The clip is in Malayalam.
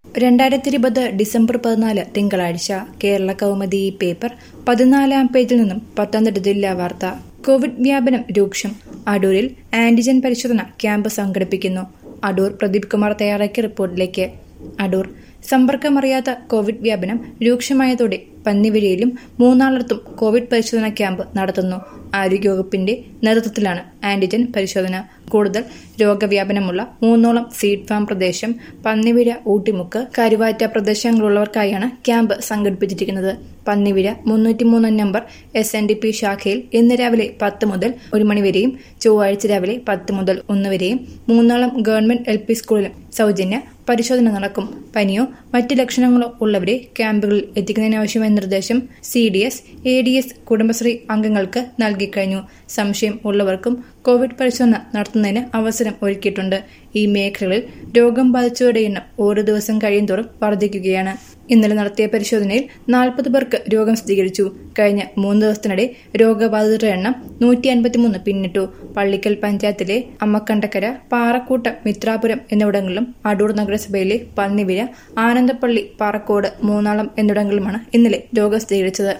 രണ്ടായിരത്തി ഇരുപത് ഡിസംബർ പതിനാല് തിങ്കളാഴ്ച കേരള കൗമുദി പേപ്പർ പതിനാലാം പേജിൽ നിന്നും പത്തനംതിട്ട ജില്ലാ വാർത്ത കോവിഡ് വ്യാപനം രൂക്ഷം അടൂരിൽ ആന്റിജൻ പരിശോധന ക്യാമ്പ് സംഘടിപ്പിക്കുന്നു അടൂർ പ്രദീപ് കുമാർ തയ്യാറാക്കിയ റിപ്പോർട്ടിലേക്ക് അടൂർ സമ്പർക്കമറിയാത്ത കോവിഡ് വ്യാപനം രൂക്ഷമായതോടെ പന്നിവിഴിയിലും മൂന്നാളിടത്തും കോവിഡ് പരിശോധന ക്യാമ്പ് നടത്തുന്നു ആരോഗ്യവകുപ്പിന്റെ നേതൃത്വത്തിലാണ് ആന്റിജൻ പരിശോധന കൂടുതൽ രോഗവ്യാപനമുള്ള മൂന്നോളം സീഡ് ഫാം പ്രദേശം പന്നിവിഴ ഊട്ടിമുക്ക് കരുവാറ്റ പ്രദേശങ്ങളുള്ളവർക്കായാണ് ക്യാമ്പ് സംഘടിപ്പിച്ചിരിക്കുന്നത് പന്നിവിഴ മുന്നൂറ്റിമൂന്ന് number S N D P ശാഖയിൽ ഇന്ന് രാവിലെ പത്ത് മുതൽ ഒരു മണിവരെയും ചൊവ്വാഴ്ച രാവിലെ പത്ത് മുതൽ ഒന്ന് വരെയും മൂന്നാളം ഗവൺമെന്റ് എൽ പി സ്കൂളിലും സൗജന്യ പരിശോധന നടക്കും പനിയോ മറ്റ് ലക്ഷണങ്ങളോ ഉള്ളവരെ ക്യാമ്പുകളിൽ എത്തിക്കുന്നതിനാവശ്യമായ നിർദ്ദേശം C D S A D S Kudumbashree അംഗങ്ങൾക്ക് നൽകിക്കഴിഞ്ഞു സംശയം ഉള്ളവർക്കും കോവിഡ് പരിശോധന നടത്തുന്നതിന് അവസരം ഒരുക്കിയിട്ടുണ്ട് ഈ മേഖലകളിൽ രോഗം ബാധിച്ചവരുടെ എണ്ണം ഓരോ ദിവസം കഴിയുന്തോറും വർദ്ധിക്കുകയാണ് ഇന്നലെ നടത്തിയ പരിശോധനയിൽ നാൽപ്പത് പേർക്ക് രോഗം സ്ഥിരീകരിച്ചു കഴിഞ്ഞ മൂന്ന് ദിവസത്തിനിടെ രോഗബാധിതരുടെ എണ്ണം നൂറ്റി അൻപത്തിമൂന്ന് പിന്നിട്ടു പള്ളിക്കൽ പഞ്ചായത്തിലെ അമ്മക്കണ്ടക്കര പാറക്കൂട്ടം മിത്രാപുരം എന്നിവിടങ്ങളിലും അടൂർ നഗരസഭയിലെ പന്നിവിഴ ആനന്ദപ്പള്ളി പാറക്കോട് മൂന്നാളം എന്നിവിടങ്ങളിലുമാണ് ഇന്നലെ രോഗം സ്ഥിരീകരിച്ചത്